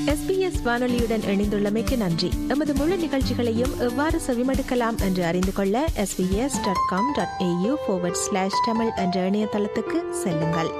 SBS வானொலியுடன் இணைந்துள்ளமைக்கு நன்றி எமது முழு நிகழ்ச்சிகளையும் எவ்வாறு செவிமடுக்கலாம் என்று அறிந்து கொள்ள SBS dot com dot AU slash Tamil என்ற இணையதளத்துக்கு செல்லுங்கள்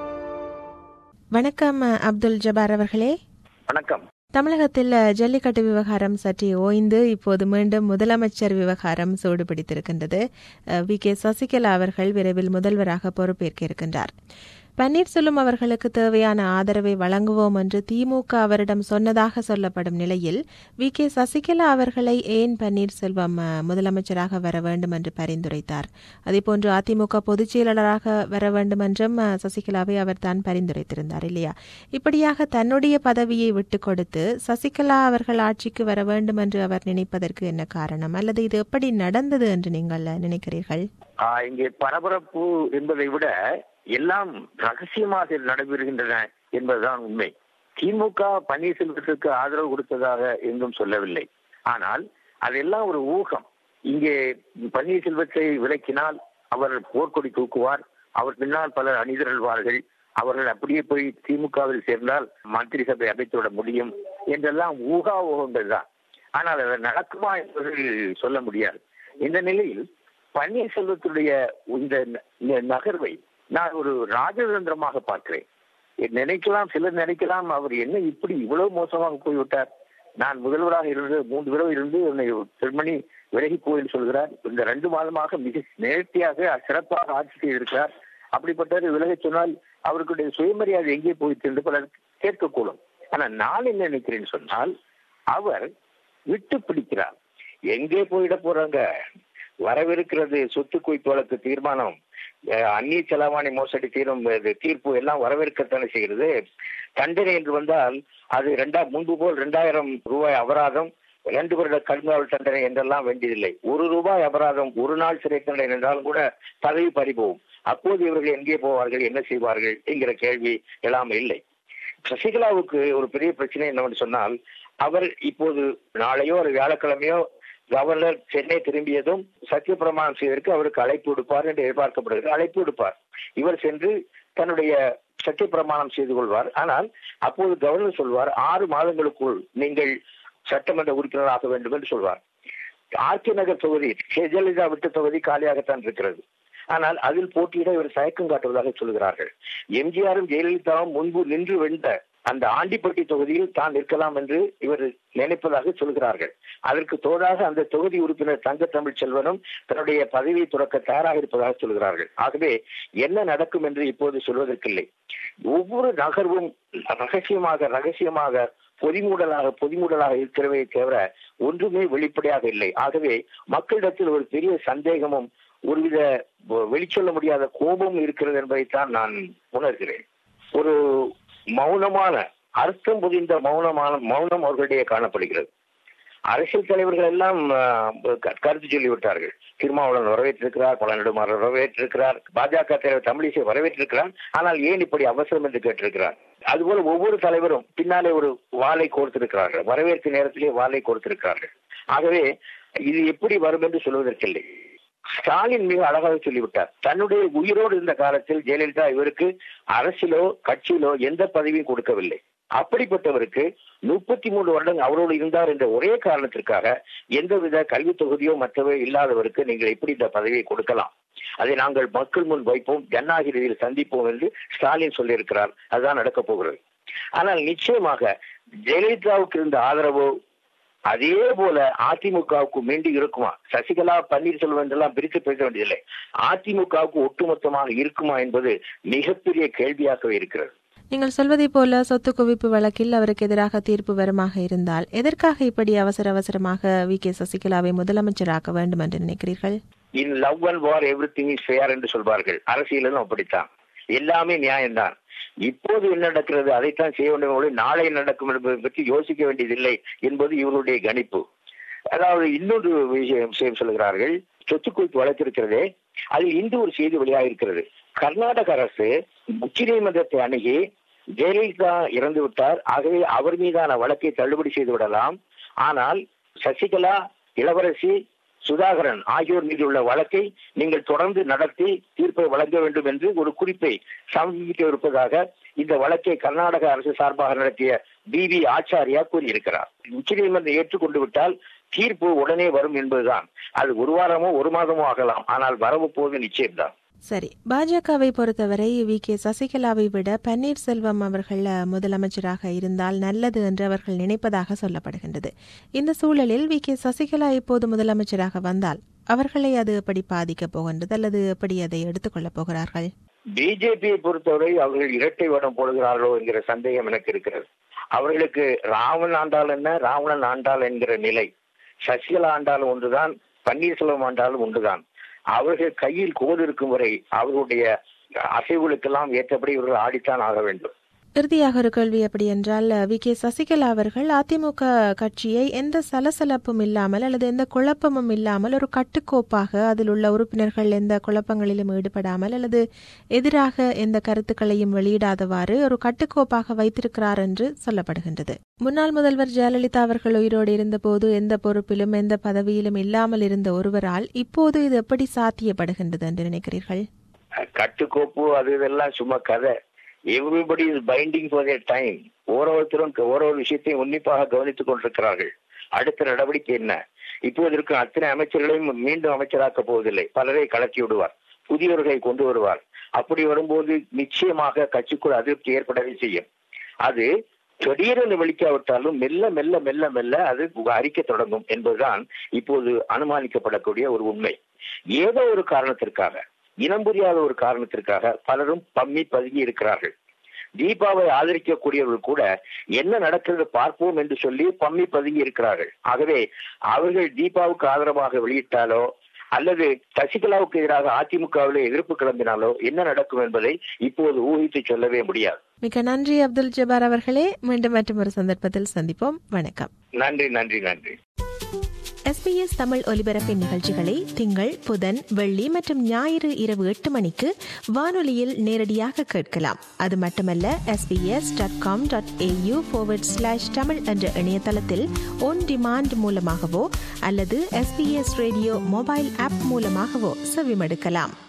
வணக்கம் அப்துல் ஜபார் அவர்களே வணக்கம் தமிழகத்தில் ஜல்லிக்கட்டு விவகாரம் சற்றே ஓய்ந்து இப்போது மீண்டும் முதலமைச்சர் விவகாரம் சூடுபிடித்திருக்கின்றது வி கே சசிகலா அவர்கள் விரைவில் முதல்வராக பொறுப்பேற்க இருக்கின்றார் பன்னீர்செல்வம் அவர்களுக்கு தேவையான ஆதரவை வழங்குவோம் என்று திமுக அவரிடம் சொன்னதாக சொல்லப்படும் நிலையில் வி கே சசிகலா அவர்களை ஏன் பன்னீர்செல்வம் முதலமைச்சராக வர வேண்டும் என்று பரிந்துரைத்தார் அதேபோன்று அதிமுக பொதுச் செயலாளராக வர வேண்டும் என்றும் சசிகலாவை அவர் தான் பரிந்துரைத்திருந்தார் இல்லையா இப்படியாக தன்னுடைய பதவியை விட்டுக் கொடுத்து சசிகலா அவர்கள் ஆட்சிக்கு வர வேண்டும் என்று அவர் நினைப்பதற்கு என்ன காரணம் அல்லது இது எப்படி நடந்தது என்று நீங்கள் நினைக்கிறீர்கள் இங்கே பரபரப்பு என்பதை விட எல்லாம் ரகசியமாக நடைபெறுகின்றன என்பதுதான் உண்மை திமுக பன்னீர்செல்வத்திற்கு ஆதரவு கொடுத்ததாக எங்கும் சொல்லவில்லை ஆனால் அதெல்லாம் ஒரு ஊகம் இங்கே பன்னீர்செல்வத்தை விலக்கினால் அவர் போர்க்கொடி தூக்குவார் அவர் பின்னால் பலர் அணிதிரள்வார்கள் அவர்கள் அப்படியே போய் திமுகவில் சேர்ந்தால் மந்திரி சபை அமைத்துவிட முடியும் என்றெல்லாம் ஊகா ஊகங்கள் தான் ஆனால் அது நடக்குமா என்பது சொல்ல முடியாது இந்த நிலையில் பன்னீர்செல்வத்துடைய இந்த நகர்வை நான் ஒரு ராஜதந்திரமாக பார்க்கிறேன் நினைக்கலாம் சிலர் நினைக்கலாம் அவர் என்ன இப்படி இவ்வளவு மோசமாக போய்விட்டார் நான் முதல்வராக இருந்து மூன்று தடவை இருந்து என்னை பெண்மணி விலகி போயில் சொல்கிறார் இந்த ரெண்டு மாதமாக மிக நேர்த்தியாக சிறப்பாக ஆட்சி செய்திருக்கிறார் அப்படிப்பட்டவர் விலக சொன்னால் அவர்களுடைய சுயமரியாதை எங்கே போயிட்டு என்று பலர் கேட்கக்கூடும் ஆனா நான் என்ன நினைக்கிறேன்னு சொன்னால் அவர் விட்டு பிடிக்கிறார் எங்கே போயிட போறாங்க வரவிருக்கிறது சொத்து குவிப்பு வழக்கு தீர்மானம் அந்நிய செலவாணி மோசடி தீரும் தீர்ப்பு எல்லாம் வரவேற்கத்தானே செய்கிறது தண்டனை என்று வந்தால் அது ரெண்டா முன்பு போல் ரெண்டாயிரம் ரூபாய் அபராதம் இரண்டு வருட கடுங்காவல் தண்டனை என்றெல்லாம் வேண்டியதில்லை ஒரு ரூபாய் அபராதம் ஒரு நாள் சிறை தண்டனை என்றாலும் கூட பதவி பறிபோகும் அப்போது இவர்கள் எங்கே போவார்கள் என்ன செய்வார்கள் என்கிற கேள்வி எல்லாம் இல்லை சசிகலாவுக்கு ஒரு பெரிய பிரச்சனை என்னவென்று சொன்னால் அவர் இப்போது நாளையோ ஒரு வியாழக்கிழமையோ கவர்னர் சென்னை திரும்பியதும் சத்திய பிரமாணம் செய்வதற்கு அவருக்கு அழைப்பு விடுப்பார் என்று எதிர்பார்க்கப்படுகிறது அழைப்பு விடுப்பார் இவர் சென்று தன்னுடைய சத்திய பிரமாணம் செய்து கொள்வார் ஆனால் அப்போது கவர்னர் சொல்வார் ஆறு மாதங்களுக்குள் நீங்கள் சட்டமன்ற உறுப்பினராக வேண்டும் என்று சொல்வார் ஆர்கே நகர் தொகுதி ஜெயலலிதா விட்ட தொகுதி காலியாகத்தான் இருக்கிறது ஆனால் அதில் போட்டியிட இவர் தயக்கம் காட்டுவதாக சொல்கிறார்கள் எம்ஜிஆரும் ஜெயலலிதாவும் முன்பு நின்று வென்ற அந்த ஆண்டிப்பட்டி தொகுதியில் தான் இருக்கலாம் என்று இவர் நினைப்பதாக சொல்கிறார்கள் அதற்கு தோதாக அந்த தொகுதி உறுப்பினர் தங்க தமிழ் செல்வனும் தன்னுடைய பதவியை துறக்க தயாராக இருப்பதாக சொல்கிறார்கள் ஆகவே என்ன நடக்கும் என்று இப்போது சொல்வதற்கில்லை ஒவ்வொரு நகர்வும் ரகசியமாக ரகசியமாக பொதிமூடலாக பொதிமூடலாக இருக்கிறவே தவிர ஒன்றுமே வெளிப்படையாக இல்லை ஆகவே மக்களிடத்தில் ஒரு பெரிய சந்தேகமும் ஒருவித வெளிச்சொல்ல முடியாத கோபமும் இருக்கிறது என்பதைத்தான் நான் உணர்கிறேன் ஒரு மௌனமான அர்த்தம் புதிந்த மௌனமான மௌனம் அவர்களிடையே காணப்படுகிறது அரசியல் தலைவர்கள் எல்லாம் கருத்து சொல்லிவிட்டார்கள் திருமாவளவன் வரவேற்றிருக்கிறார் பல நெடுமாறன் வரவேற்றிருக்கிறார் பாஜக தலைவர் தமிழிசை வரவேற்றிருக்கிறார் ஆனால் ஏன் இப்படி அவசரம் என்று கேட்டிருக்கிறார் அதுபோல ஒவ்வொரு தலைவரும் பின்னாலே ஒரு வாளை கோர்த்திருக்கிறார்கள் வரவேற்பு நேரத்திலே வாளை கோர்த்திருக்கிறார்கள் ஆகவே இது எப்படி வரும் என்று சொல்வதற்கில்லை ஸ்டாலின் மிக அழகாக சொல்லிவிட்டார் தன்னுடைய உயிரோடு இருந்த காலத்தில் ஜெயலலிதா இவருக்கு அரசியலோ கட்சியிலோ எந்த பதவியும் கொடுக்கவில்லை அப்படிப்பட்டவருக்கு முப்பத்தி மூன்று வருடங்கள் அவரோடு இருந்தார் என்ற ஒரே காரணத்திற்காக எந்தவித கல்வி தொகுதியோ மற்றவோ இல்லாதவருக்கு நீங்கள் எப்படி இந்த பதவியை கொடுக்கலாம் அதை நாங்கள் மக்கள் முன் வைப்போம் ஜனநாயக ரீதியில் சந்திப்போம் என்று ஸ்டாலின் சொல்லியிருக்கிறார் அதுதான் நடக்கப் போகிறது ஆனால் நிச்சயமாக ஜெயலலிதாவுக்கு இருந்த ஆதரவோ அதே போல அதிமுகவுக்கு மீண்டும் இருக்குமா சசிகலா பன்னீர்செல்வம் என்றெல்லாம் பிரித்து பேச வேண்டியதில்லை அதிமுகவுக்கு ஒட்டுமொத்தமாக இருக்குமா என்பது மிகப்பெரிய கேள்வியாகவே இருக்கிறது நீங்கள் சொல்வதைப் போல சொத்து குவிப்பு வழக்கில் அவருக்கு எதிராக தீர்ப்பு வருமாக இருந்தால் எதற்காக இப்படி அவசர அவசரமாக வி கே சசிகலாவை முதலமைச்சராக்க வேண்டும் என்று நினைக்கிறீர்கள் in love and war everything is fair என்று சொல்வார்கள் அரசியலும் அப்படித்தான் எல்லாமே நியாயம்தான் இப்போது என்ன நடக்கிறது அதைத்தான் செய்ய வேண்டும் நாளை நடக்கும் என்பதை பற்றி யோசிக்க வேண்டியதில்லை என்பது இவருடைய கணிப்பு அதாவது இன்னொரு விஷயம் விஷயம் சொல்கிறார்கள் சொத்து குவிப்பு வழக்கிருக்கிறதே அதில் இன்று ஒரு செய்தி வெளியாக இருக்கிறது கர்நாடக அரசு உச்ச நீதிமன்றத்தை அணுகி ஜெயலலிதா இறந்து விட்டார் ஆகவே அவர் மீதான வழக்கை தள்ளுபடி செய்து விடலாம் ஆனால் சசிகலா இளவரசி சுதாகரன் ஆகியோர் மீது உள்ள வழக்கை நீங்கள் தொடர்ந்து நடத்தி தீர்ப்பை வழங்க வேண்டும் என்று ஒரு குறிப்பை சமர்ப்பிக்க இருப்பதாக இந்த வழக்கை கர்நாடக அரசு சார்பாக நடத்திய பி வி ஆச்சாரியா கூறியிருக்கிறார் உச்சநீதிமன்றம் ஏற்றுக்கொண்டு விட்டால் தீர்ப்பு உடனே வரும் என்பதுதான் அது ஒரு வாரமோ ஒரு மாதமோ ஆகலாம் ஆனால் வரவு போவது நிச்சயம்தான் சரி பாஜகவை பொறுத்தவரை வி கே சசிகலாவை விட பன்னீர்செல்வம் அவர்கள் முதலமைச்சராக இருந்தால் நல்லது என்று அவர்கள் நினைப்பதாக சொல்லப்படுகின்றது இந்த சூழலில் வி கே சசிகலா இப்போது முதலமைச்சராக வந்தால் அவர்களை அது எப்படி பாதிக்கப் போகின்றது அல்லது எப்படி அதை எடுத்துக்கொள்ளப் போகிறார்கள் பிஜேபியை பொறுத்தவரை அவர்கள் இரட்டை வடம் போடுகிறார்களோ என்கிற சந்தேகம் எனக்கு இருக்கிறது அவர்களுக்கு ராவன் ஆண்டால் என்ன ராவணன் ஆண்டால் என்கிற நிலை சசிகலா ஆண்டாலும் ஒன்றுதான் பன்னீர்செல்வம் ஆண்டாலும் ஒன்றுதான் அவர்கள் கையில் கோது இருக்கும் வரை அவர்களுடைய அசைவுகளுக்கெல்லாம் ஏற்றபடி இவர்கள் ஆடித்தான் ஆக வேண்டும் இறுதியாக ஒரு கேள்வி எப்படி என்றால் வி கே சசிகலா அவர்கள் அதிமுக கட்சியை எந்த சலசலப்பும் இல்லாமல் அல்லது எந்த குழப்பமும் இல்லாமல் ஒரு கட்டுக்கோப்பாக அதில் உள்ள உறுப்பினர்கள் எந்த குழப்பங்களிலும் ஈடுபடாமல் அல்லது எதிராக எந்த கருத்துக்களையும் வெளியிடாதவாறு ஒரு கட்டுக்கோப்பாக வைத்திருக்கிறார் என்று சொல்லப்படுகின்றது முன்னாள் முதல்வர் ஜெயலலிதா அவர்கள் உயிரோடு இருந்தபோது எந்த பொறுப்பிலும் எந்த பதவியிலும் இல்லாமல் இருந்த ஒருவரால் இப்போது இது எப்படி சாத்தியப்படுகின்றது என்று நினைக்கிறீர்கள் கட்டுக்கோப்பு அது இதெல்லாம் சும்மா கதை everybody is fighting for a time ஓரோருத்தரும் ஓரோ விஷயத்தையும் உன்னிப்பாக கவனித்துக் கொண்டிருக்கிறார்கள் அடுத்த நடவடிக்கை என்ன இப்போது இருக்கும் அத்தனை அமைச்சர்களையும் மீண்டும் அமைச்சராக்க போவதில்லை பலரை கலக்கி விடுவார் புதியவர்களை கொண்டு வருவார் அப்படி வரும்போது நிச்சயமாக கட்சிக்குள் அதிருப்தி ஏற்படவே செய்யும் அது திடீரென்று வெளிக்காவிட்டாலும் மெல்ல மெல்ல மெல்ல மெல்ல அது அறிக்க தொடங்கும் என்பதுதான் இப்போது அனுமானிக்கப்படக்கூடிய ஒரு உண்மை ஏதோ ஒரு காரணத்திற்காக இனம் புரியாத ஒரு காரணத்திற்காக பலரும் பம்மி பதுங்கி இருக்கிறார்கள் தீபாவை ஆதரிக்கக்கூடியவர்கள் கூட என்ன நடக்கிறது பார்ப்போம் என்று சொல்லி பம்மி பதுங்கி இருக்கிறார்கள் ஆகவே அவர்கள் தீபாவுக்கு ஆதரவாக வெளியிட்டாலோ அல்லது சசிகலாவுக்கு எதிராக அதிமுகவிலே எதிர்ப்பு கிளம்பினாலோ என்ன நடக்கும் என்பதை இப்போது ஊகித்து சொல்லவே முடியாது மிக நன்றி அப்துல் ஜபார் அவர்களே மீண்டும் மற்றும் ஒரு சந்தர்ப்பத்தில் சந்திப்போம் வணக்கம் நன்றி நன்றி நன்றி எஸ்பிஎஸ் தமிழ் ஒலிபரப்பின் நிகழ்ச்சிகளை திங்கள் புதன் வெள்ளி மற்றும் ஞாயிறு இரவு எட்டு மணிக்கு வானொலியில் நேரடியாக கேட்கலாம் அது மட்டுமல்ல SBS dot com dot AU forward slash Tamil என்ற இணையதளத்தில் ஒன் டிமாண்ட் மூலமாகவோ அல்லது எஸ்பிஎஸ் ரேடியோ மொபைல் ஆப் மூலமாகவோ செவிமடுக்கலாம்